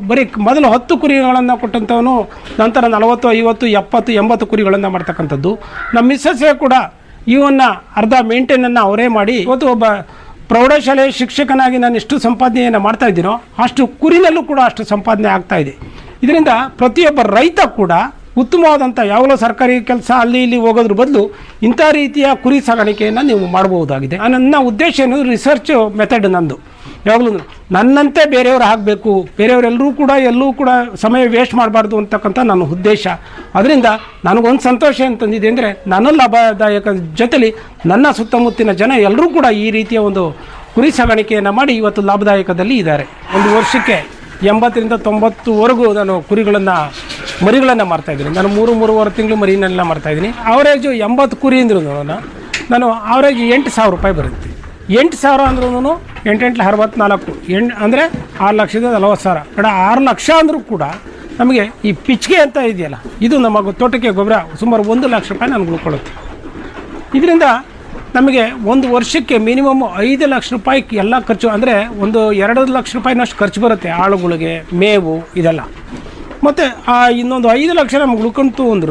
ಬರೀ ಕ್- ಮೊದಲು ಹತ್ತು ಕುರಿಗಳನ್ನು ಕೊಟ್ಟಂಥವನು ನಂತರ ನಲವತ್ತು ಐವತ್ತು ಎಪ್ಪತ್ತು ಎಂಬತ್ತು ಕುರಿಗಳನ್ನು ಮಾಡ್ತಕ್ಕಂಥದ್ದು ನಮ್ಮ ಮಿಸ್ಸಸ್ಸೇ ಕೂಡ ಇವನ್ನ ಅರ್ಧ ಮೇಂಟೈನನ್ನು ಅವರೇ ಮಾಡಿ ಇವತ್ತು ಒಬ್ಬ ಪ್ರೌಢಶಾಲೆ ಶಿಕ್ಷಕನಾಗಿ ನಾನು ಎಷ್ಟು ಸಂಪಾದನೆಯನ್ನು ಮಾಡ್ತಾ ಇದ್ದೀನೋ ಅಷ್ಟು ಕುರಿನಲ್ಲೂ ಕೂಡ ಅಷ್ಟು ಸಂಪಾದನೆ ಆಗ್ತಾ ಇದೆ ಇದರಿಂದ ಪ್ರತಿಯೊಬ್ಬ ರೈತ ಕೂಡ ಉತ್ತಮವಾದಂಥ ಯಾವಾಗಲೂ ಸರ್ಕಾರಿ ಕೆಲಸ ಅಲ್ಲಿ ಇಲ್ಲಿ ಹೋಗೋದ್ರ ಬದಲು ಇಂಥ ರೀತಿಯ ಕುರಿ ಸಾಗಾಣಿಕೆಯನ್ನು ನೀವು ಮಾಡಬಹುದಾಗಿದೆ ಆ ನನ್ನ ಉದ್ದೇಶ ಏನು ರಿಸರ್ಚ್ ಮೆಥಡ್ ನಂದು ಯಾವಾಗಲೂ ನನ್ನಂತೆ ಬೇರೆಯವರು ಆಗಬೇಕು ಬೇರೆಯವರೆಲ್ಲರೂ ಕೂಡ ಎಲ್ಲೂ ಕೂಡ ಸಮಯ ವೇಸ್ಟ್ ಮಾಡಬಾರ್ದು ಅಂತಕ್ಕಂಥ ನನ್ನ ಉದ್ದೇಶ ಅದರಿಂದ ನನಗೊಂದು ಸಂತೋಷ ಅಂತಂದಿದೆ ಅಂದರೆ ನನ್ನ ಲಾಭದಾಯಕ ಜೊತೆಲಿ ನನ್ನ ಸುತ್ತಮುತ್ತಿನ ಜನ ಎಲ್ಲರೂ ಕೂಡ ಈ ರೀತಿಯ ಒಂದು ಕುರಿ ಸಾಗಾಣಿಕೆಯನ್ನು ಮಾಡಿ ಇವತ್ತು ಲಾಭದಾಯಕದಲ್ಲಿ ಇದ್ದಾರೆ ಒಂದು ವರ್ಷಕ್ಕೆ ಎಂಬತ್ತರಿಂದ ತೊಂಬತ್ತುವರೆಗೂ ನಾನು ಕುರಿಗಳನ್ನು ಮರಿಗಳನ್ನು ಮಾರ್ತಾ ಇದ್ದೀನಿ ನಾನು ಮೂರು ಮೂರುವರೆ ತಿಂಗಳು ಮರಿನೆಲ್ಲ ಮಾರ್ತಾ ಇದ್ದೀನಿ ಅವರೇಜು ಎಂಬತ್ತು ಕುರಿ ಅಂದ್ರೂ ನಾನು ಅವರೇಜ್ ಎಂಟು ಸಾವಿರ ರೂಪಾಯಿ ಬರುತ್ತೆ ಎಂಟು ಸಾವಿರ ಅಂದ್ರೂ ಎಂಟೆಂಟ್ಲ ಅರವತ್ನಾಲ್ಕು ಎಂಟು ಅಂದರೆ ಆರು ಲಕ್ಷದ ನಲವತ್ತು ಸಾವಿರ ಕಡ ಆರು ಲಕ್ಷ ಅಂದರೂ ಕೂಡ ನಮಗೆ ಈ ಪಿಚ್ಕೆ ಅಂತ ಇದೆಯಲ್ಲ ಇದು ನಮ್ಮ ತೋಟಕ್ಕೆ ಗೊಬ್ಬರ ಸುಮಾರು ಒಂದು ಲಕ್ಷ ರೂಪಾಯಿ ನನಗೆ ಉಳ್ಕೊಳ್ಳುತ್ತೆ ಇದರಿಂದ ನಮಗೆ ಒಂದು ವರ್ಷಕ್ಕೆ ಮಿನಿಮಮ್ ಐದು ಲಕ್ಷ ರೂಪಾಯಿ ಎಲ್ಲ ಖರ್ಚು ಅಂದರೆ ಒಂದು ಎರಡು ಲಕ್ಷ ರೂಪಾಯಿನಷ್ಟು ಖರ್ಚು ಬರುತ್ತೆ ಆಳುಗಳಿಗೆ ಮೇವು ಇದೆಲ್ಲ ಮತ್ತು ಆ ಇನ್ನೊಂದು ಐದು ಲಕ್ಷ ನಮ್ಗೆ ಉಳ್ಕೊಂತು ಅಂದ್ರೂ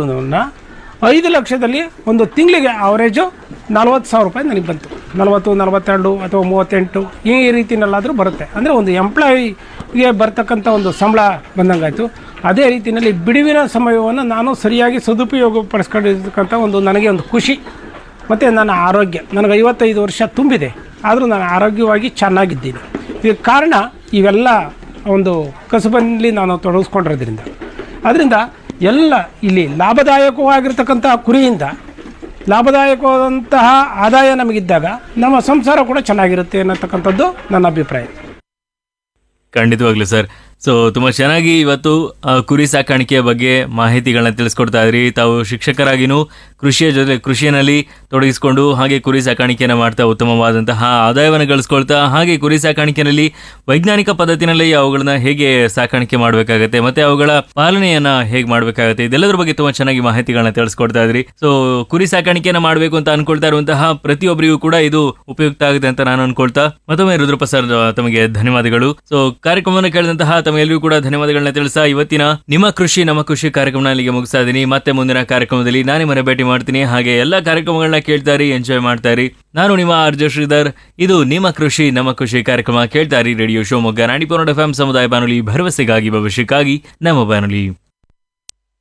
ಐದು ಲಕ್ಷದಲ್ಲಿ ಒಂದು ತಿಂಗಳಿಗೆ ಅವರೇಜು ನಲ್ವತ್ತು ಸಾವಿರ ರೂಪಾಯಿ ನನಗೆ ಬಂತು ನಲವತ್ತು ನಲವತ್ತೆರಡು ಅಥವಾ ಮೂವತ್ತೆಂಟು ಈ ರೀತಿನಲ್ಲಾದರೂ ಬರುತ್ತೆ ಅಂದರೆ ಒಂದು ಎಂಪ್ಲಾಯಿಗೆ ಬರ್ತಕ್ಕಂಥ ಒಂದು ಸಂಬಳ ಬಂದಂಗಾಯಿತು ಅದೇ ರೀತಿಯಲ್ಲಿ ಬಿಡುವಿನ ಸಮಯವನ್ನು ನಾನು ಸರಿಯಾಗಿ ಸದುಪಯೋಗ ಪಡಿಸ್ಕೊಂಡಿರ್ತಕ್ಕಂಥ ಒಂದು ನನಗೆ ಒಂದು ಖುಷಿ ಮತ್ತು ನನ್ನ ಆರೋಗ್ಯ ನನಗೆ ಐವತ್ತೈದು ವರ್ಷ ತುಂಬಿದೆ ಆದರೂ ನಾನು ಆರೋಗ್ಯವಾಗಿ ಚೆನ್ನಾಗಿದ್ದೀನಿ ಇದಕ್ಕೆ ಕಾರಣ ಇವೆಲ್ಲ ಒಂದು ಕಸುಬಲ್ಲಿ ನಾನು ತೊಡಗಿಸ್ಕೊಂಡಿರೋದ್ರಿಂದ ಅದರಿಂದ ಎಲ್ಲ ಇಲ್ಲಿ ಲಾಭದಾಯಕವಾಗಿರ್ತಕ್ಕಂಥ ಕುರಿಯಿಂದ ಲಾಭದಾಯಕವಾದಂತಹ ಆದಾಯ ನಮಗಿದ್ದಾಗ ನಮ್ಮ ಸಂಸಾರ ಕೂಡ ಚೆನ್ನಾಗಿರುತ್ತೆ ಅನ್ನತಕ್ಕಂಥದ್ದು ನನ್ನ ಅಭಿಪ್ರಾಯ ಖಂಡಿತವಾಗ್ಲೂ ಸರ್ ಸೊ ತುಂಬ ಚೆನ್ನಾಗಿ ಇವತ್ತು ಆ, ಕುರಿ ಸಾಕಾಣಿಕೆಯ ಬಗ್ಗೆ ಮಾಹಿತಿಗಳನ್ನ ತಿಳಿಸ್ಕೊಡ್ತಾ ಇದ್ರಿ ತಾವು ಶಿಕ್ಷಕರಾಗಿನೂ ಕೃಷಿಯ ಜೊತೆ ಕೃಷಿಯಲ್ಲಿ ತೊಡಗಿಸಿಕೊಂಡು ಹಾಗೆ ಕುರಿ ಸಾಕಾಣಿಕೆಯನ್ನು ಮಾಡ್ತಾ ಉತ್ತಮವಾದಂತಹ ಆದಾಯವನ್ನು ಗಳಿಸ್ಕೊಳ್ತಾ ಹಾಗೆ ಕುರಿ ಸಾಕಾಣಿಕೆಯಲ್ಲಿ ವೈಜ್ಞಾನಿಕ ಪದ್ಧತಿನಲ್ಲಿ ಅವುಗಳನ್ನ ಹೇಗೆ ಸಾಕಾಣಿಕೆ ಮಾಡಬೇಕಾಗತ್ತೆ ಮತ್ತೆ ಅವುಗಳ ಪಾಲನೆಯನ್ನ ಹೇಗೆ ಮಾಡಬೇಕಾಗತ್ತೆ ಇದೆಲ್ಲದರ ಬಗ್ಗೆ ತುಂಬಾ ಚೆನ್ನಾಗಿ ಮಾಹಿತಿಗಳನ್ನ ತಿಳಿಸ್ಕೊಡ್ತಾ ಇದ್ರಿ ಸೊ ಕುರಿ ಸಾಕಾಣಿಕೆಯನ್ನ ಮಾಡಬೇಕು ಅಂತ ಅನ್ಕೊಳ್ತಾ ಇರುವಂತಹ ಪ್ರತಿಯೊಬ್ಬರಿಗೂ ಕೂಡ ಇದು ಉಪಯುಕ್ತ ಆಗುತ್ತೆ ಅಂತ ನಾನು ಅನ್ಕೊಳ್ತಾ ಮತ್ತೊಮ್ಮೆ ರುದ್ರಪ್ಪ ಸರ್ ತಮಗೆ ಧನ್ಯವಾದಗಳು ಸೊ ಕಾರ್ಯಕ್ರಮವನ್ನು ಕೇಳಿದಂತಹ ತಮಗೆಲ್ಲರಿಗೂ ಕೂಡ ಧನ್ಯವಾದಗಳನ್ನ ತಿಳಿಸ್ತಾ ಇವತ್ತಿನ ನಿಮ್ಮ ಕೃಷಿ ನಮ್ಮ ಕೃಷಿ ಕಾರ್ಯಕ್ರಮನ ಇಲ್ಲಿಗೆ ಮುಗಿಸ್ತಾ ಇದ್ದೀನಿ ಮತ್ತೆ ಮುಂದಿನ ಕಾರ್ಯಕ್ರಮದಲ್ಲಿ ನಾನೇ ಮನೆ ಭೇಟಿ ಮಾಡ್ತೀನಿ ಹಾಗೆ ಎಲ್ಲಾ ಕಾರ್ಯಕ್ರಮಗಳನ್ನ ಕೇಳ್ತಾ ಇರಿ ಎಂಜಾಯ್ ಮಾಡ್ತಾ ಇರಿ ನಾನು ನಿಮ್ಮ ಆರ್ಜೆ ಶ್ರೀಧರ್ ಇದು ನಿಮ್ಮ ಕೃಷಿ ನಮ್ಮ ಕೃಷಿ ಕಾರ್ಯಕ್ರಮ ಕೇಳ್ತಾ ಇರಿ ರೇಡಿಯೋ ಶಿವಮೊಗ್ಗ ನಾಡಿ ಎಫ್ ಎಂ ಸಮುದಾಯ ಬಾನುಲಿ ಭರವಸೆಗಾಗಿ ಭವಿಷ್ಯಕ್ಕಾಗಿ ನಮ್ಮ ಬಾನುಲಿ